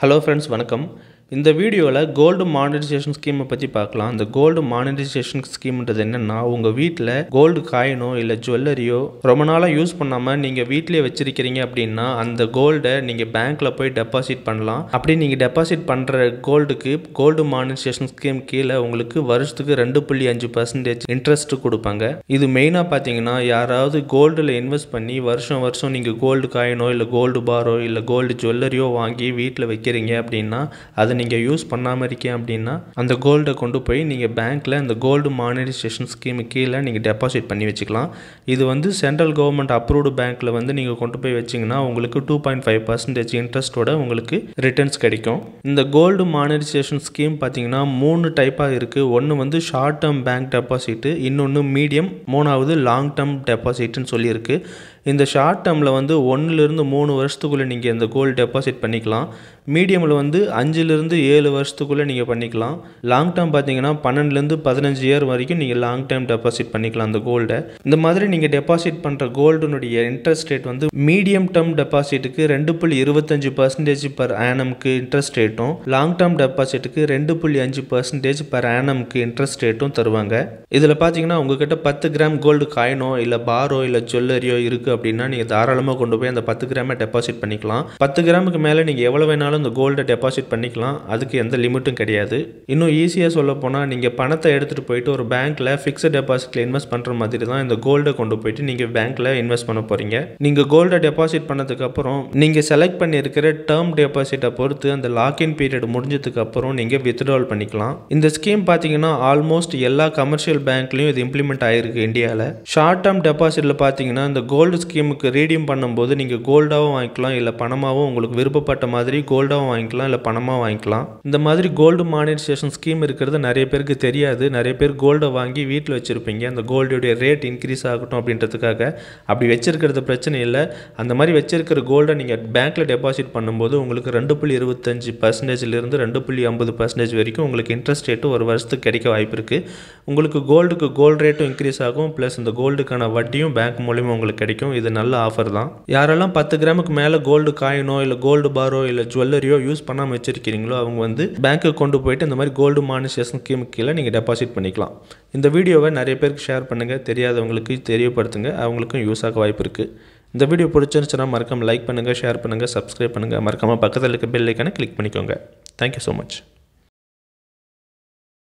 hello friends வணக்கம் இந்த வீடியோவில் கோல்டு மானிட்டைசேஷன் ஸ்கீமை பற்றி பார்க்கலாம் அந்த கோல்டு மானிட்டைசேஷன் ஸ்கீம்ன்றது என்னென்னா உங்கள் வீட்டில் கோல்டு காயினோ இல்லை ஜுவல்லரியோ ரொம்ப நாளாக யூஸ் பண்ணாமல் நீங்கள் வீட்டிலே வச்சிருக்கிறீங்க அப்படின்னா அந்த கோல்டை நீங்கள் பேங்க்கில் போய் டெபாசிட் பண்ணலாம் அப்படி நீங்கள் டெபாசிட் பண்ணுற கோல்டுக்கு கோல்டு மானிட்டைசேஷன் ஸ்கீம் கீழே உங்களுக்கு வருஷத்துக்கு ரெண்டு புள்ளி அஞ்சு பர்சன்டேஜ் இன்ட்ரெஸ்ட் கொடுப்பாங்க இது மெயினாக பார்த்தீங்கன்னா யாராவது கோல்டில் இன்வெஸ்ட் பண்ணி வருஷம் வருஷம் நீங்கள் கோல்டு காயினோ இல்லை கோல்டு பாரோ இல்லை கோல்டு ஜுவல்லரியோ வாங்கி வீட்டில் வைக்கிறீங்க அப்படின்னா அதை நீங்கள் யூஸ் பண்ணாமல் இருக்கீங்க அப்படின்னா அந்த கோல்டை கொண்டு போய் நீங்கள் பேங்க்கில் அந்த கோல்டு மானிட்டைசேஷன் ஸ்கீம் கீழே நீங்கள் டெபாசிட் பண்ணி வச்சுக்கலாம் இது வந்து சென்ட்ரல் கவர்மெண்ட் அப்ரூவ்டு பேங்க்கில் வந்து நீங்கள் கொண்டு போய் வச்சிங்கன்னா உங்களுக்கு டூ பாயிண்ட் ஃபைவ் பர்சன்டேஜ் இன்ட்ரெஸ்ட்டோட உங்களுக்கு ரிட்டர்ன்ஸ் கிடைக்கும் இந்த கோல்டு மானிட்டைசேஷன் ஸ்கீம் பார்த்தீங்கன்னா மூணு டைப்பாக இருக்குது ஒன்று வந்து ஷார்ட் டேர்ம் பேங்க் டெபாசிட்டு இன்னொன்று மீடியம் மூணாவது லாங் டேர்ம் டெபாசிட்னு சொல்லியிருக்கு இந்த ஷார்ட் டேர்மில் வந்து ஒன்றுலேருந்து மூணு வருஷத்துக்குள்ளே நீங்கள் இந்த கோல்டு டெபாசிட் பண்ணிக்கலாம் மீடியமில் வந்து அஞ்சுலேருந்து ஏழு வருஷத்துக்குள்ளே நீங்கள் பண்ணிக்கலாம் லாங் டேர்ம் பார்த்தீங்கன்னா பன்னெண்டுலேருந்து பதினஞ்சு இயர் வரைக்கும் நீங்கள் லாங் டைம் டெபாசிட் பண்ணிக்கலாம் அந்த கோல்டை இந்த மாதிரி நீங்கள் டெபாசிட் பண்ணுற கோல்டுனுடைய இன்ட்ரெஸ்ட் ரேட் வந்து மீடியம் டேர்ம் டெபாசிட்டுக்கு ரெண்டு புள்ளி இருபத்தஞ்சு பர்சன்டேஜ் பர் ஆனம்க்கு இன்ட்ரெஸ்ட் ரேட்டும் லாங் டேர்ம் டெபாசிட்டுக்கு ரெண்டு புள்ளி அஞ்சு பர்சன்டேஜ் பர் ஆனம்க்கு இன்ட்ரெஸ்ட் ரேட்டும் தருவாங்க இதில் பார்த்தீங்கன்னா உங்ககிட்ட பத்து கிராம் கோல்டு காயினோ இல்லை பாரோ இல்லை ஜுவல்லரியோ இருக்குது அப்படின்னா நீங்கள் தாராளமாக கொண்டு போய் அந்த பத்து கிராமை டெபாசிட் பண்ணிக்கலாம் பத்து கிராமுக்கு மேலே நீங்கள் எவ்வளோ வேணாலும் இந்த கோல்டை டெபாசிட் பண்ணிக்கலாம் அதுக்கு எந்த லிமிட்டும் கிடையாது இன்னும் ஈஸியாக சொல்ல போனால் நீங்கள் பணத்தை எடுத்துகிட்டு போயிட்டு ஒரு பேங்க்கில் ஃபிக்ஸட் டெபாசிட்டில் இன்வெஸ்ட் பண்ணுற மாதிரி தான் இந்த கோல்டை கொண்டு போயிட்டு நீங்கள் பேங்க்கில் இன்வெஸ்ட் பண்ண போகிறீங்க நீங்கள் கோல்டை டெபாசிட் பண்ணதுக்கப்புறம் நீங்கள் செலக்ட் பண்ணியிருக்கிற டேர்ம் டெபாசிட்டை பொறுத்து அந்த லாக்இன் பீரியட் முடிஞ்சதுக்கு அப்புறம் நீங்கள் வித்ட்ரால் பண்ணிக்கலாம் இந்த ஸ்கீம் பார்த்தீங்கன்னா ஆல்மோஸ்ட் எல்லா கமர்ஷியல் பேங்க்லையும் இது இம்ப்ளிமெண்ட் ஆகிருக்கு இந்தியாவில் ஷார்ட் டேர்ம் டெபாசிட்டில் பார்த்தீங்கன்னா இந்த கோல்டு ஸ்கீமுக்கு ரீடீம் பண்ணும்போது நீங்கள் கோல்டாகவும் வாங்கிக்கலாம் இல்லை பணமாகவும் உங்களுக்கு விருப்பப்பட்ட மாதிரி கோல்டாகவும் வாங்கிக்கலாம் இல்லை பணமாக வாங்கிக்கலாம் இந்த மாதிரி கோல்டு மானிட்டைசேஷன் ஸ்கீம் இருக்கிறது நிறைய பேருக்கு தெரியாது நிறைய பேர் கோல்டை வாங்கி வீட்டில் வச்சுருப்பீங்க அந்த கோல்டுடைய ரேட் இன்க்ரீஸ் ஆகட்டும் அப்படின்றதுக்காக அப்படி வச்சிருக்கிறது பிரச்சனை இல்லை அந்த மாதிரி வச்சிருக்கிற கோல்டை நீங்கள் பேங்க்கில் டெபாசிட் பண்ணும்போது உங்களுக்கு ரெண்டு புள்ளி இருபத்தஞ்சு பர்சன்டேஜ்லேருந்து ரெண்டு புள்ளி ஐம்பது பர்சன்டேஜ் வரைக்கும் உங்களுக்கு இன்ட்ரெஸ்ட் ரேட்டு ஒரு வருஷத்துக்கு கிடைக்க வாய்ப்பு இருக்குது உங்களுக்கு கோல்டுக்கு கோல்டு ரேட்டும் இன்க்ரீஸ் ஆகும் ப்ளஸ் இந்த கோல்டுக்கான வட்டியும் பேங்க் மூலியமாக உங்களுக்கு கிடைக்கும் இது நல்ல ஆஃபர் தான் யாரெல்லாம் பத்து கிராமுக்கு மேலே கோல்டு காயினோ இல்லை கோல்டு பாரோ இல்லை ஜுவல்லரியோ யூஸ் பண்ணாமல் வச்சிருக்கிறீங்களோ அவங்க வந்து பேங்க்குக்கு கொண்டு போயிட்டு இந்த மாதிரி கோல்டு மானிசேஷன் ஸ்கீம் கீழே நீங்கள் டெபாசிட் பண்ணிக்கலாம் இந்த வீடியோவை நிறைய பேருக்கு ஷேர் பண்ணுங்கள் தெரியாதவங்களுக்கு தெரியப்படுத்துங்க அவங்களுக்கும் யூஸ் ஆக வாய்ப்பு இருக்குது இந்த வீடியோ பிடிச்சிருந்துச்சுன்னா மறக்காம லைக் பண்ணுங்கள் ஷேர் பண்ணுங்கள் சப்ஸ்கிரைப் பண்ணுங்கள் மறக்காமல் பக்கத்தில் இருக்க பெல் ஐக்கானை கிளிக் பண்ணிக்கோங்க தேங்க்யூ ஸோ மச்